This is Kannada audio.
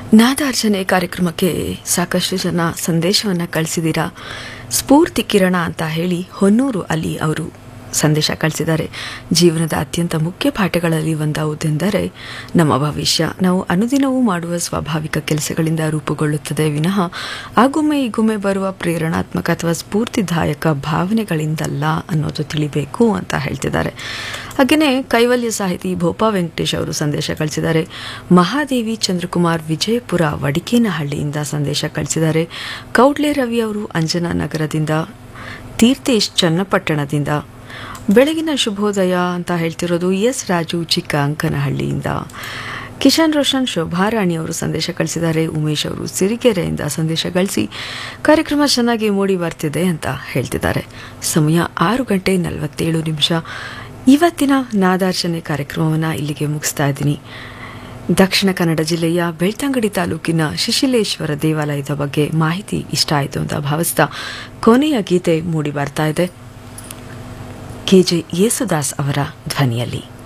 ನಾದಾರ್ಚನೆ ಕಾರ್ಯಕ್ರಮಕ್ಕೆ ಸಾಕಷ್ಟು ಜನ ಸಂದೇಶವನ್ನು ಕಳಿಸಿದ್ದೀರಾ ಸ್ಫೂರ್ತಿ ಕಿರಣ ಅಂತ ಹೇಳಿ ಹೊನ್ನೂರು ಅಲ್ಲಿ ಅವರು ಸಂದೇಶ ಕಳಿಸಿದ್ದಾರೆ ಜೀವನದ ಅತ್ಯಂತ ಮುಖ್ಯ ಪಾಠಗಳಲ್ಲಿ ಒಂದಾವುದೆಂದರೆ ನಮ್ಮ ಭವಿಷ್ಯ ನಾವು ಅನುದಿನವೂ ಮಾಡುವ ಸ್ವಾಭಾವಿಕ ಕೆಲಸಗಳಿಂದ ರೂಪುಗೊಳ್ಳುತ್ತದೆ ವಿನಃ ಆಗೊಮ್ಮೆ ಈಗೊಮ್ಮೆ ಬರುವ ಪ್ರೇರಣಾತ್ಮಕ ಅಥವಾ ಸ್ಫೂರ್ತಿದಾಯಕ ಭಾವನೆಗಳಿಂದಲ್ಲ ಅನ್ನೋದು ತಿಳಿಬೇಕು ಅಂತ ಹೇಳ್ತಿದ್ದಾರೆ ಹಾಗೆಯೇ ಕೈವಲ್ಯ ಸಾಹಿತಿ ಭೋಪಾ ವೆಂಕಟೇಶ್ ಅವರು ಸಂದೇಶ ಕಳಿಸಿದ್ದಾರೆ ಮಹಾದೇವಿ ಚಂದ್ರಕುಮಾರ್ ವಿಜಯಪುರ ವಡಿಕೇನಹಳ್ಳಿಯಿಂದ ಸಂದೇಶ ಕಳಿಸಿದ್ದಾರೆ ಕೌಡ್ಲೆ ರವಿ ಅವರು ಅಂಜನಾ ನಗರದಿಂದ ತೀರ್ಥೇಶ್ ಚನ್ನಪಟ್ಟಣದಿಂದ ಬೆಳಗಿನ ಶುಭೋದಯ ಅಂತ ಹೇಳ್ತಿರೋದು ಎಸ್ ರಾಜು ಚಿಕ್ಕ ಅಂಕನಹಳ್ಳಿಯಿಂದ ಕಿಶನ್ ರೋಷನ್ ಶೋಭಾರಾಣಿ ಅವರು ಸಂದೇಶ ಕಳಿಸಿದ್ದಾರೆ ಉಮೇಶ್ ಅವರು ಸಿರಿಗೆರೆಯಿಂದ ಸಂದೇಶ ಕಳಿಸಿ ಕಾರ್ಯಕ್ರಮ ಚೆನ್ನಾಗಿ ಮೂಡಿ ಬರ್ತಿದೆ ಅಂತ ಹೇಳ್ತಿದ್ದಾರೆ ಸಮಯ ಆರು ಗಂಟೆ ನಲವತ್ತೇಳು ನಿಮಿಷ ಇವತ್ತಿನ ನಾದಾರ್ಚನೆ ಕಾರ್ಯಕ್ರಮವನ್ನು ಇಲ್ಲಿಗೆ ಮುಗಿಸ್ತಾ ಇದ್ದೀನಿ ದಕ್ಷಿಣ ಕನ್ನಡ ಜಿಲ್ಲೆಯ ಬೆಳ್ತಂಗಡಿ ತಾಲೂಕಿನ ಶಿಶಿಲೇಶ್ವರ ದೇವಾಲಯದ ಬಗ್ಗೆ ಮಾಹಿತಿ ಇಷ್ಟ ಆಯಿತು ಅಂತ ಭಾವಿಸ್ತಾ ಕೊನೆಯ ಗೀತೆ ಮೂಡಿ ಬರ್ತಾ ಇದೆ ಕೆಜೆ ಯೇಸುದಾಸ್ ಅವರ ಧ್ವನಿಯಲ್ಲಿ